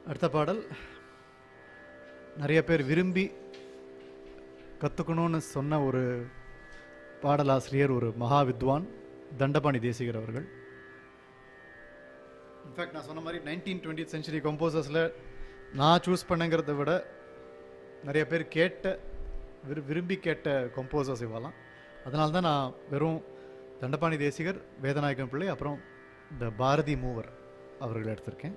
அடுத்த பாடல் நிறைய பேர் விரும்பி கற்றுக்கணும்னு சொன்ன ஒரு பாடலாசிரியர் ஒரு மகா வித்வான் தண்டபாணி தேசிகர் அவர்கள் இன்ஃபேக்ட் நான் சொன்ன மாதிரி நைன்டீன் டுவெண்ட்டி சென்ச்சுரி கம்போசர்ஸில் நான் சூஸ் பண்ணங்கிறத விட நிறைய பேர் கேட்ட விரு விரும்பி கேட்ட கம்போசர்ஸ் இவெல்லாம் அதனால தான் நான் வெறும் தண்டபாணி தேசிகர் வேதநாயகன் பிள்ளை அப்புறம் இந்த பாரதி மூவர் அவர்கள் எடுத்திருக்கேன்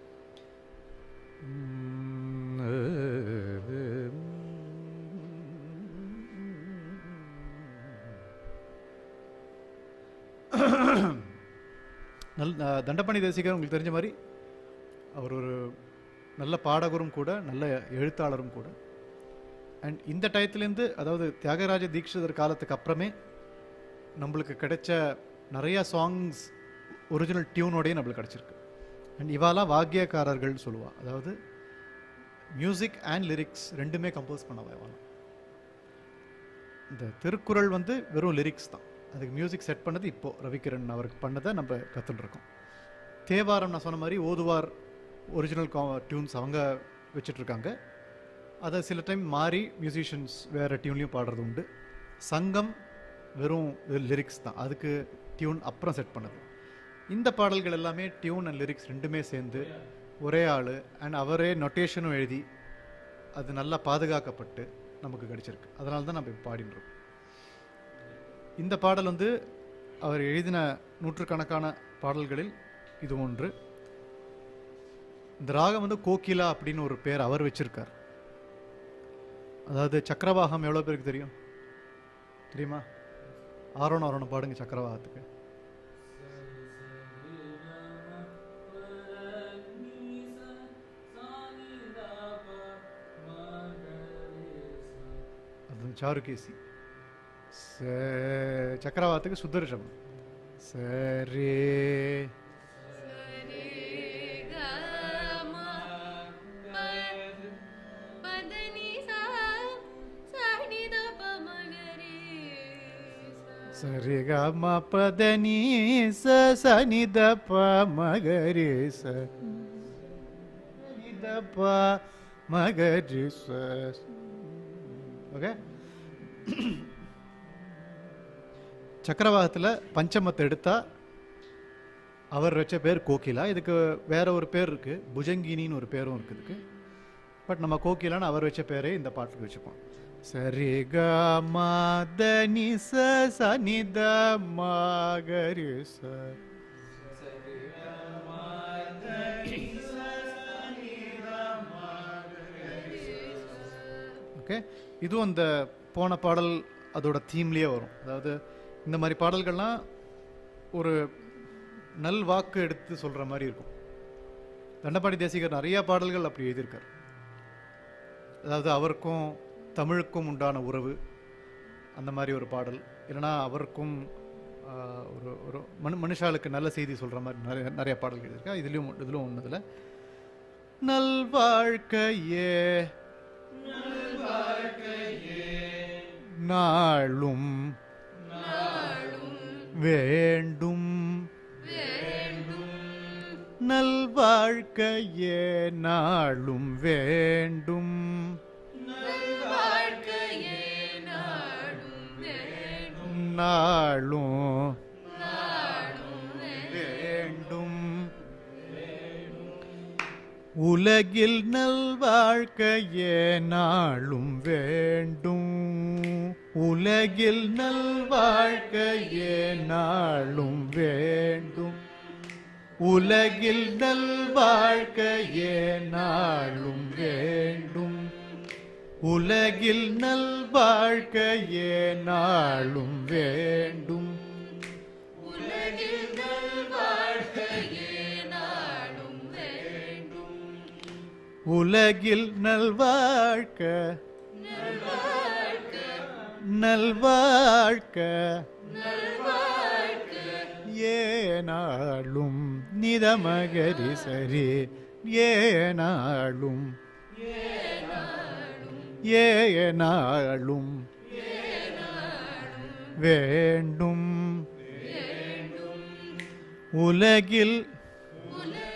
நல் அஹ், தண்டபாணி தேசிகர் உங்களுக்கு தெரிஞ்ச மாதிரி அவர் ஒரு நல்ல பாடகரும் கூட நல்ல எழுத்தாளரும் கூட அண்ட் இந்த டயத்துலேருந்து அதாவது தியாகராஜ தீட்சிதர் காலத்துக்கு அப்புறமே நம்மளுக்கு கிடைச்ச நிறைய சாங்ஸ் ஒரிஜினல் டியூனோடய நம்மளுக்கு கிடச்சிருக்கு அண்ட் இவாலாம் வாக்கியக்காரர்கள் சொல்லுவா அதாவது மியூசிக் அண்ட் லிரிக்ஸ் ரெண்டுமே கம்போஸ் பண்ணவா இவாலாம் இந்த திருக்குறள் வந்து வெறும் லிரிக்ஸ் தான் அதுக்கு மியூசிக் செட் பண்ணது இப்போ ரவிகிரண் அவருக்கு பண்ணதை நம்ம கற்றுட்டு இருக்கோம் தேவாரம் நான் சொன்ன மாதிரி ஓதுவார் ஒரிஜினல் டியூன்ஸ் அவங்க வச்சிட்டு இருக்காங்க அதை சில டைம் மாறி மியூசிஷியன்ஸ் வேறு டியூன்லையும் பாடுறது உண்டு சங்கம் வெறும் லிரிக்ஸ் தான் அதுக்கு டியூன் அப்புறம் செட் பண்ணது இந்த பாடல்கள் எல்லாமே டியூன் அண்ட் லிரிக்ஸ் ரெண்டுமே சேர்ந்து ஒரே ஆள் அண்ட் அவரே நொட்டேஷனும் எழுதி அது நல்லா பாதுகாக்கப்பட்டு நமக்கு கிடைச்சிருக்கு அதனால தான் நம்ம இப்போ பாடின்னு இருக்கோம் இந்த பாடல் வந்து அவர் எழுதின நூற்றுக்கணக்கான பாடல்களில் இது ஒன்று இந்த ராகம் வந்து கோகிலா அப்படின்னு ஒரு பேர் அவர் வச்சிருக்கார் அதாவது சக்கரவாகம் எவ்வளோ பேருக்கு தெரியும் தெரியுமா ஆரோணம் ஆரோணம் பாடுங்க சக்கரவாகத்துக்கு அது சாருகேசி ச சக்கரவாகத்துக்கு சுத்தரிஷம் சரே சரி க ம பத நீ ச ச நி த ப ம க ரே ச நி த ப ம க ரே ச ஓகே சக்கரவாகத்தில் பஞ்சமத்தை எடுத்தா அவர் வச்ச பேர் கோகிலா இதுக்கு வேற ஒரு பேர் இருக்கு புஜங்கினின்னு ஒரு பேரும் இருக்கு இதுக்கு பட் நம்ம கோகிலான்னு அவர் வச்ச பேரே இந்த பாட்டுக்கு வச்சுப்போம் சரி க ம த நி ச ச நி த ம க ரே ச ஓகே இதுவும் அந்த போன பாடல் அதோட தீம்லேயே வரும் அதாவது இந்த மாதிரி பாடல்கள்லாம் ஒரு நல் வாக்கு எடுத்து சொல்கிற மாதிரி இருக்கும் தண்டபாணி தேசிகர் நிறைய பாடல்கள் அப்படி எழுதியிருக்கார் அதாவது அவருக்கும் தமிழுக்கும் உண்டான உறவு அந்த மாதிரி ஒரு பாடல் இல்லைன்னா அவருக்கும் ஆஹ், ஒரு ஒரு மனு மனுஷாளுக்கு நல்ல செய்தி சொல்கிற மாதிரி நிறைய நிறைய பாடல்கள் எழுதியிருக்கா இதுலேயும் இதுலும் ஒன்றுதில் நல்வாழ்க்கையே நாளும் வேண்டும் நல்வாழ்க்கையே நாளும் வேண்டும் நாளும் வேண்டும் உலகில் நல்வாழ்க்கையே நாளும் வேண்டும் உலகில் நல்வாழ்க்கையே நாளும் வேண்டும் உலகில் நல்வாழ்க்கையே நாளும் வேண்டும் உலகில் நல்வாழ்க்கையே நாளும் வேண்டும் உலகில் நல்வாழ்க்க நல்வாழ்க்க ஏனாளும் நிதமகரி சரி ஏனாளும் ஏனாளும் வேண்டும் உலகில்